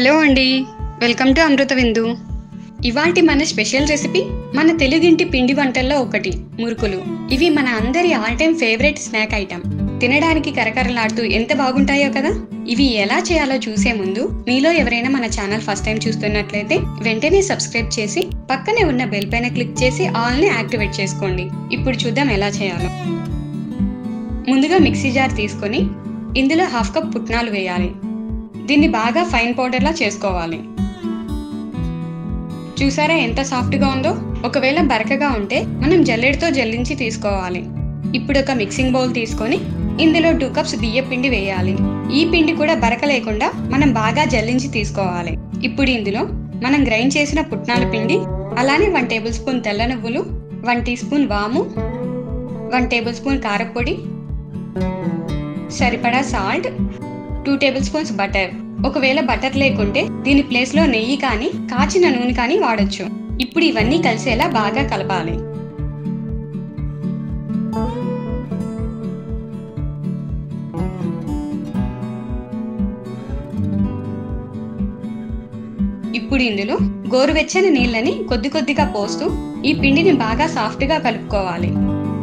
hello అండి welcome to అమృత విందు ఇవాల్టి మన స్పెషల్ రెసిపీ మన తెలుగింటి పిండి వంటల్లో ఒకటి మురుకులు ఇవి మన అందరి all time favourite snack item తినడానికి కరకరలాడుతూ ఎంత బాగుంటాయో కదా ఇవి ఎలా చేయాలో చూసే ముందు మీలో ఎవరైనా మన ఛానల్ ఫస్ట్ టైం చూస్తున్నట్లయితే వెంటనే సబ్స్క్రైబ్ చేసి పక్కనే ఉన్న బెల్ పైన క్లిక్ చేసి ఆల్ని యాక్టివేట్ చేసుకోండి ఇప్పుడు చూద్దాం ఎలా చేయాలో ముందుగా మిక్సీ జార్ తీసుకొని ఇందులో హాఫ్ కప్ పుట్నాలు వేయాలి దీన్ని బాగా ఫైన్ పౌడర్లా చేసుకోవాలి చూసారా ఎంత సాఫ్ట్గా ఉందో ఒకవేళ బరకగా ఉంటే మనం జల్లెడతో జల్లించి తీసుకోవాలి ఇప్పుడు ఒక మిక్సింగ్ బౌల్ తీసుకొని ఇందులో టూ కప్స్ బియ్య పిండి వేయాలి ఈ పిండి కూడా బరక లేకుండా మనం బాగా జల్లించి తీసుకోవాలి ఇప్పుడు ఇందులో మనం గ్రైండ్ చేసిన పుట్నాల పిండి అలానే వన్ టేబుల్ స్పూన్ తెల్ల నువ్వులు వన్ టీ స్పూన్ వాము వన్ టేబుల్ స్పూన్ కారపొడి సరిపడా salt two tablespoons butter ఒకవేళ బటర్ లేకుంటే దీని ప్లేస్లో నెయ్యి కానీ కాచిన నూనె కానీ వాడొచ్చు ఇప్పుడు ఇవన్నీ కలిసేలా బాగా కలపాలి ఇప్పుడు ఇందులో గోరువెచ్చని నీళ్ళని కొద్ది కొద్దిగా పోస్తూ ఈ పిండిని బాగా సాఫ్ట్గా కలుపుకోవాలి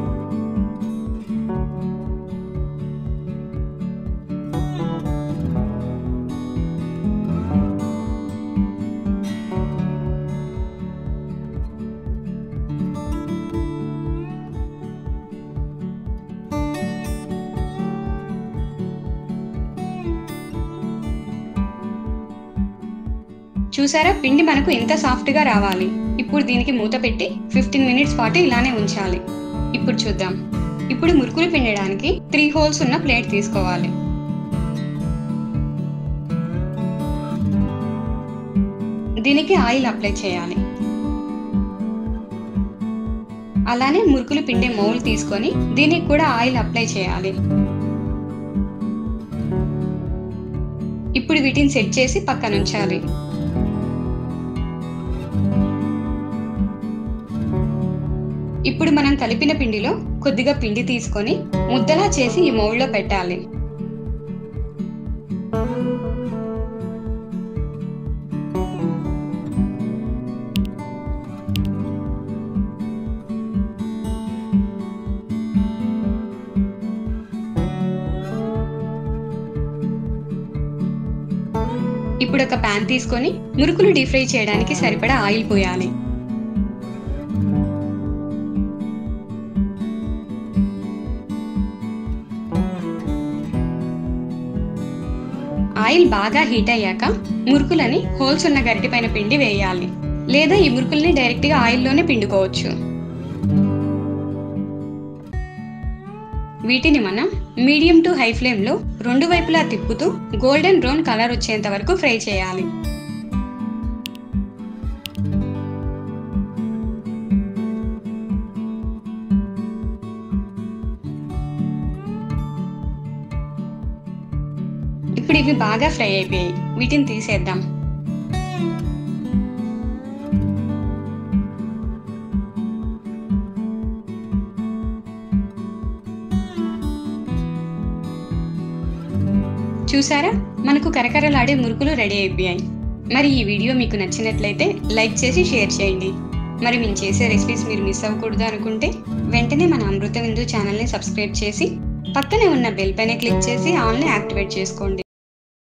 చూసారా పిండి మనకు ఇంత సాఫ్ట్గా రావాలి ఇప్పుడు దీనికి మూత పెట్టి ఫిఫ్టీన్ మినిట్స్ పాటు ఇలానే ఉంచాలి ఇప్పుడు చూద్దాం ఇప్పుడు మురుకులు పిండడానికి త్రీ హోల్స్ ఉన్న ప్లేట్ తీసుకోవాలి దీనికి ఆయిల్ అప్లై చేయాలి అలానే మురుకులు పిండే మౌల్ తీసుకొని దీనికి కూడా ఆయిల్ అప్లై చేయాలి ఇప్పుడు వీటిని సెట్ చేసి పక్కన ఉంచాలి ఇప్పుడు మనం కలిపిన పిండిలో కొద్దిగా పిండి తీసుకొని ముద్దలా చేసి ఈ మౌల్డ్లో పెట్టాలి ఇప్పుడు ఒక ప్యాన్ తీసుకొని మురుకులు డీప్ ఫ్రై చేయడానికి సరిపడా ఆయిల్ పోయాలి ఆయిల్ బాగా హీట్ అయ్యాక మురుకులని హోల్స్ ఉన్న గరిటె పైన పిండి వేయాలి లేదా ఈ మురుకుల్ని డైరెక్ట్గా ఆయిల్లోనే పిండుకోవచ్చు వీటిని మనం మీడియం టు హై ఫ్లేమ్లో రెండు వైపులా తిప్పుతూ గోల్డెన్ బ్రౌన్ కలర్ వచ్చేంత వరకు ఫ్రై చేయాలి ఇప్పుడు ఇవి బాగా ఫ్రై అయిపోయాయి వీటిని తీసేద్దాం చూసారా మనకు కరకరలాడే మురుకులు రెడీ అయిపోయాయి మరి ఈ వీడియో మీకు నచ్చినట్లయితే లైక్ చేసి షేర్ చేయండి మరి మేము చేసే రెసిపీస్ మీరు మిస్ అవ్వకూడదు అనుకుంటే వెంటనే మన అమృత విందు ఛానల్ని సబ్స్క్రైబ్ చేసి పక్కనే ఉన్న బెల్ పైన క్లిక్ చేసి ఆన్లైన్ యాక్టివేట్ చేసుకోండి